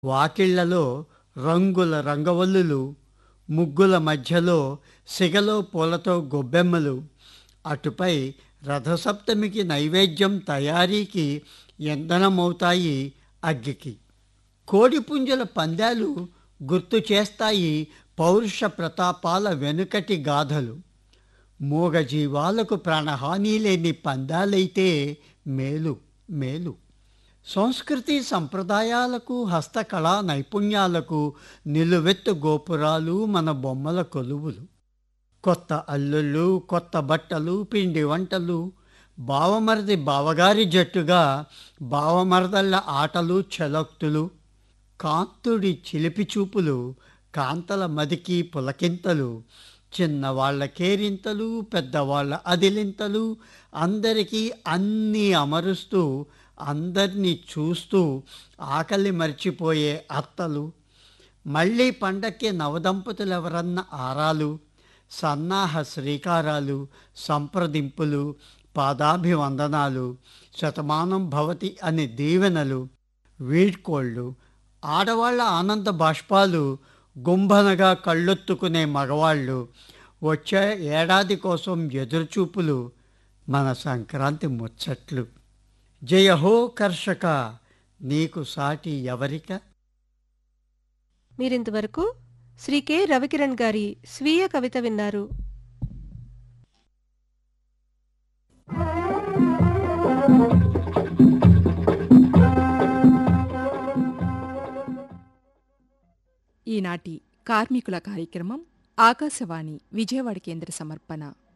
వాకిళ్లలో రంగుల రంగవల్లులు ముగ్గుల మధ్యలో సిగలో పూలతో గొబ్బెమ్మలు అటుపై రథసప్తమికి నైవేద్యం తయారీకి ఇంధనమవుతాయి అగ్గికి కోడిపుంజుల పందాలు గుర్తు చేస్తాయి పౌరుష ప్రతాపాల వెనుకటి గాథలు మూగజీవాలకు ప్రాణహాని లేని పందాలైతే మేలు మేలు సంస్కృతి సంప్రదాయాలకు హస్తకళా నైపుణ్యాలకు నిలువెత్తు గోపురాలు మన బొమ్మల కొలువులు కొత్త అల్లుళ్ళు కొత్త బట్టలు పిండి వంటలు బావమరది బావగారి జట్టుగా బావమరదళ్ళ ఆటలు చలోక్తులు కాంతుడి చిలిపి చూపులు కాంతల మదికి పులకింతలు చిన్నవాళ్ల కేరింతలు పెద్దవాళ్ల అదిలింతలు అందరికీ అన్నీ అమరుస్తూ అందరినీ చూస్తూ ఆకలి మర్చిపోయే అత్తలు మళ్ళీ పండక్కి నవదంపతులు ఎవరన్న ఆరాలు సన్నాహ శ్రీకారాలు సంప్రదింపులు పాదాభివందనాలు శతమానం భవతి అని దీవెనలు వీడ్కోళ్ళు ఆడవాళ్ల ఆనంద బాష్పాలు గుంభనగా కళ్ళొత్తుకునే మగవాళ్ళు వచ్చే ఏడాది కోసం ఎదురుచూపులు మన సంక్రాంతి ముచ్చట్లు జయ హో కర్షక నీకు సాటి ఎవరిక మీరింతవరకు శ్రీ కె రవికిరణ్ గారి స్వీయ కవిత విన్నారు ఈనాటి కార్మికుల కార్యక్రమం ఆకాశవాణి విజయవాడ కేంద్ర సమర్పణ